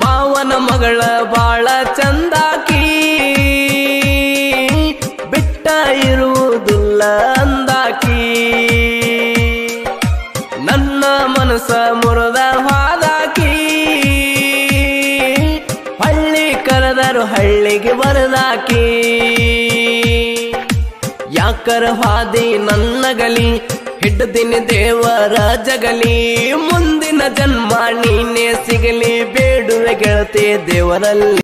ಮಾವನ ಮಗಳ ಬಾಳ ಚಂದಾಕಿ ಬಿಟ್ಟ ಇರುವುದಿಲ್ಲ ಅಂದಾಕಿ ನನ್ನ ಮನಸ್ಸ ಮುರಿದ ಹಾದಾಕಿ ಹಳ್ಳಿ ಕರೆದರು ಹಳ್ಳಿಗೆ ಬರದಾಕಿ ಯಾಕರ ಹಾದಿ ನನ್ನಗಲಿ ಹಿಡ್ದಿನಿ ದೇವರ ಜಗಲಿ ಮುಂದಿನ ಜನ್ಮ ನೀನೇ ಸಿಗಲಿ ಬೇಡುವೆ ಗೆಳತಿ ದೇವರಲ್ಲಿ